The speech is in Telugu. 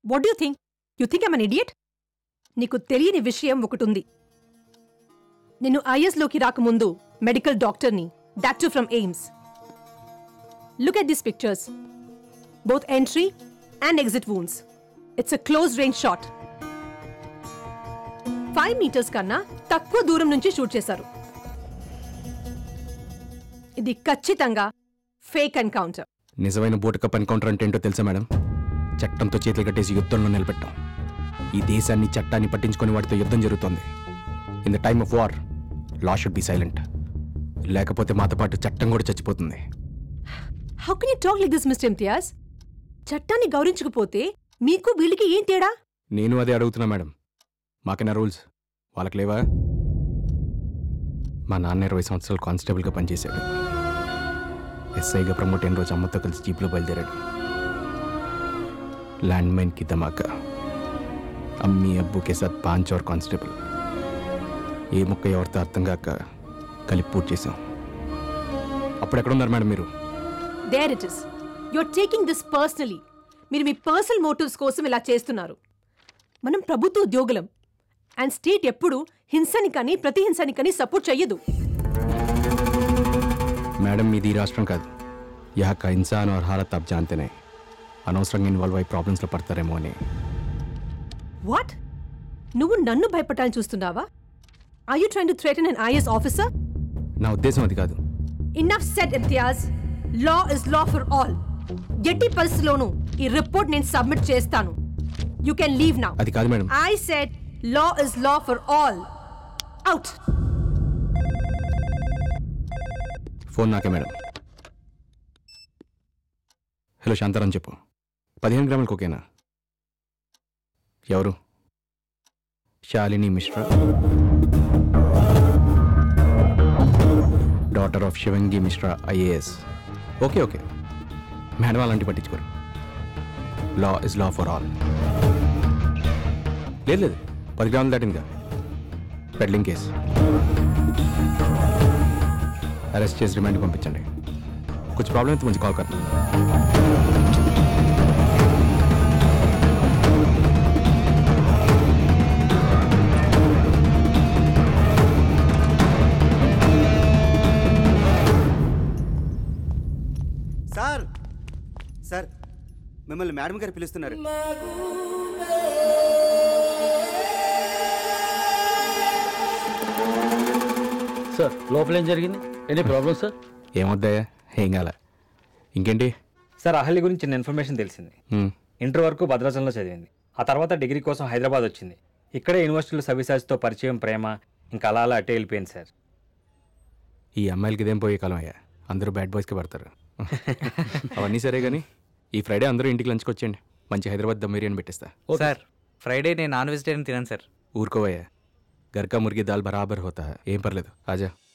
What you think you think I'm an idiot నీకు తెలియని విషయం ఒకటి ఉంది నేను ఐఎస్లోకి రాకముందు మెడికల్ డాక్టర్ని that too from AIIMS look at this pictures both entry and exit wounds it's a close range shot five meters కన్నా తక్కువ దూరం నుంచి షూట్ చేశారు ఇది ఖచ్చితంగా ఫేక్ ఎన్కౌంటర్ నిజమైన బోటు కప్ ఎన్కౌంటర్ అంటే ఏంటో తెలుసా మేడం చట్టంతో చేతులు కట్టేసి యుద్ధంలో నిలబెట్టాం ఈ దేశాన్ని చట్టాన్ని పట్టించుకొని వాటితో యుద్ధం జరుగుతోంది in the time of war law should be silent లేకపోతే మాతో పాటు చట్టం కూడా చచ్చిపోతుంది how can you talk like this mister Imtiaz చట్టాన్ని గౌరవించకపోతే మీకు వీళ్ళకి ఏం తేడా నేను అదే అడుగుతున్నా మేడం మాకైనా రూల్స్ వాళ్ళకి లేవా మా నాన్న ఇరవై సంవత్సరాలు కానిస్టేబుల్గా పనిచేశాడు ఎస్ఐగా ప్రమోట్ అయిన రోజు అమ్మతో కలిసి జీప్లో బయలుదేరాడు ల్యాండ్ మైన్కి ధమాకా అమ్మి అబ్బుకే సాత్ పాంచ్ और కానిస్టేబుల్ ఏ ముక్క ఎవరితో అర్థం కాక కలిపి పూర్తి చేశాం అప్పుడు ఎక్కడున్నారు మేడం మీరు there it is you're taking this personally మీరు మీ పర్సనల్ మోటివ్స్ కోసం ఇలా చేస్తున్నారు మనం ప్రభుత్వ ఉద్యోగులం అండ్ స్టేట్ ఎప్పుడు హింసని కానీ ప్రతిహింసని కానీ సపోర్ట్ చెయ్యదు మేడం మీది ఈ రాష్ట్రం కాదు యహ కా ఇన్సాన్ और హాలత్ आप जानते नहीं అనవసరంగా ఇన్వాల్వ్ అయ్యి ప్రాబ్లమ్స్లో పడతారేమో అని వాట్ నువ్వు నన్ను భయపడాలని చూస్తున్నావా I you trying to threaten and IAS officer నా ఉద్దేశం అది కాదు enough said Imtiaz law is law for all ఎట్టి పరిస్థితిలోనూ ఈ రిపోర్ట్ నేను సబ్మిట్ చేస్తాను యూ కెన్ లీవ్ నౌ అది కాదు madam I said law is law for all. Out. Phone నాకే మేడం హలో శాంతారాం చెప్పు పదిహేను గ్రాములకు ఓకేనా ఎవరు Shalini Mishra daughter of Shivangi Mishra IAS okay okay madam అలాంటి పట్టించుకోరు law is law for all లేదు లేదు పది గ్రాములు దాటిందిగా పెడ్లింగ్ కేసు అరెస్ట్ చేసి రిమాండ్ పంపించండి కొంచెం ప్రాబ్లం అయితే మంచి కాల్ కర్ సార్ సార్ మిమ్మల్ని మేడం గారు పిలుస్తున్నారు సార్ లోపల ఏం జరిగింది ఎనీ ప్రాబ్లం సార్ ఏమొద్దాయా ఏం కాలే ఇంకేంటి సార్ అహల్య గురించి చిన్న ఇన్ఫర్మేషన్ తెలిసింది హ్మ్. ఇంటర్ వరకు భద్రాచలంలో చదివింది ఆ తర్వాత డిగ్రీ కోసం హైదరాబాద్ వచ్చింది ఇక్కడే యూనివర్సిటీలో సవిసాజ్తో పరిచయం ప్రేమ ఇంకా అలా అలా అట్టే వెళ్ళిపోయింది సార్ ఈ అమ్మాయిలకి ఇదేం పోయే కాలం అయ్యా అందరూ బ్యాడ్ బాయ్స్కి పడతారు అవన్నీ సరే కానీ ఈ ఫ్రైడే అందరూ ఇంటికి లంచ్కి వచ్చేయండి మంచి హైదరాబాద్ దమ్ బిర్యానీ పెట్టేస్తా సార్ ఫ్రైడే నేను నాన్ వెజిటేరియన్ తినాను సార్ ఊరుకోవయ్యా గర్కా మురిగి దాల్ బరాబర్ హోతా ఏం పర్లేదు ఆజా